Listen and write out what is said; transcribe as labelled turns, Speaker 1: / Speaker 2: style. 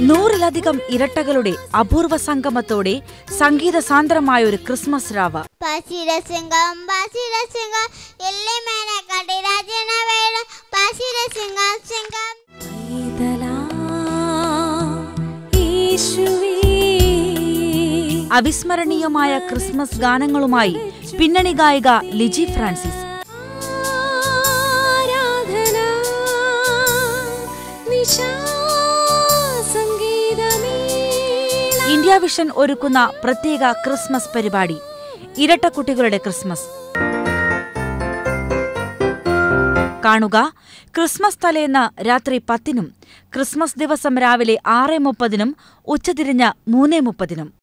Speaker 1: നൂറിലധികം ഇരട്ടകളുടെ അപൂർവ സംഗമത്തോടെ സംഗീത സാന്ദ്രമായ ഒരു ക്രിസ്മസ് രാവ്
Speaker 2: പശിരസിംഗം പശിരസിംഗം എല്ലി മേന കടിരാജന വേട പശിരസിംഗം സിംഗം
Speaker 1: അവിസ്മരണീയമായ ക്രിസ്മസ് ഗാനങ്ങളുമായി പിന്നണി ഗായിക ലിജി ഫ്രാൻസിസ് ഇന്ത്യ വിഷൻ ഒരുക്കുന്ന പ്രത്യേക ക്രിസ്മസ് പരിപാടി ഇരട്ടക്കുട്ടികളുടെ ക്രിസ്മസ് കാണുക ക്രിസ്മസ് തലേന്ന് രാത്രി പത്തിനും ക്രിസ്മസ് ദിവസം രാവിലെ ആറ് മുപ്പതിനും ഉച്ചതിരിഞ്ഞ് മൂന്ന് മുപ്പതിനും